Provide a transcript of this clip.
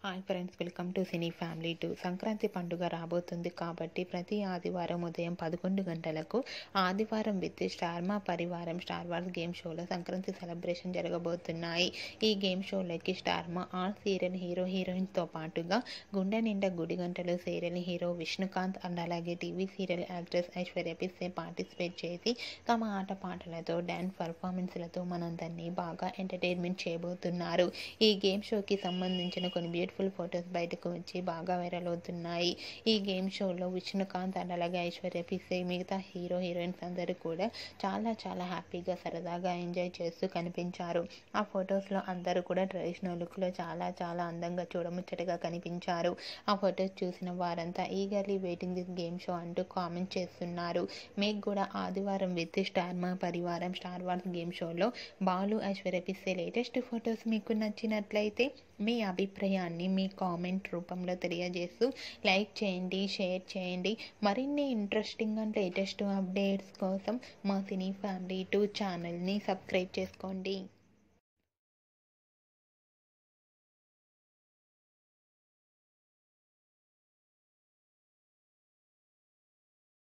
hi friends welcome to cine family two Sankranti పండుగ రాబోతుంది కాబట్టి ప్రతి ఆదివారం ఉదయం పదకొండు గంటలకు ఆదివారం విత్ స్టార్మా పరివారం స్టార్ వార్స్ గేమ్ షోలో సంక్రాంతి సెలబ్రేషన్ జరగబోతున్నాయి ఈ గేమ్ షోలోకి స్టార్మా ఆల్ సీరియల్ హీరో హీరోయిన్స్తో పాటుగా గుండె నిండా గుడి గంటలు సీరియల్ హీరో విష్ణుకాంత్ అండ్ అలాగే TV serial actress Aishwarya Pisse participate చేసి తమ ఆట పాటలతో డ్యాన్స్ పర్ఫార్మెన్స్లతో మనందరినీ బాగా ఎంటర్టైన్మెంట్ చేయబోతున్నారు ఈ గేమ్ షోకి సంబంధించిన కొన్ని బ్యూటిఫుల్ ఫొటోస్ బయటకు వచ్చి బాగా వైరల్ అవుతున్నాయి ఈ గేమ్ షోలో విష్ణుకాంత్ అండ్ అలాగే ఐశ్వర్య పిసే మిగతా హీరో హీరోయిన్స్ అందరూ కూడా చాలా చాలా హ్యాపీగా సరదాగా ఎంజాయ్ చేస్తూ కనిపించారు ఆ ఫొటోస్లో అందరూ కూడా ట్రెడిషనల్ లుక్లో చాలా చాలా అందంగా చూడముచ్చటగా కనిపించారు ఆ ఫొటోస్ చూసిన వారంతా eagerly waiting this game show అంటూ కామెంట్ చేస్తున్నారు మీకు కూడా ఆదివారం విత్ స్టార్ మా పరివారం స్టార్ వార్స్ గేమ్ షోలో బాలు ఐశ్వర్య పిస్సే లేటెస్ట్ ఫొటోస్ మీకు నచ్చినట్లయితే మీ అభిప్రాయాన్ని మీ కామెంట్ రూపంలో తెలియజేస్తూ లైక్ చేయండి షేర్ చేయండి మరిన్ని ఇంట్రెస్టింగ్ అండ్ లేటెస్ట్ అప్డేట్స్ కోసం మా సినీ ఫ్యామిలీ టూ ఛానల్ని సబ్స్క్రైబ్ చేసుకోండి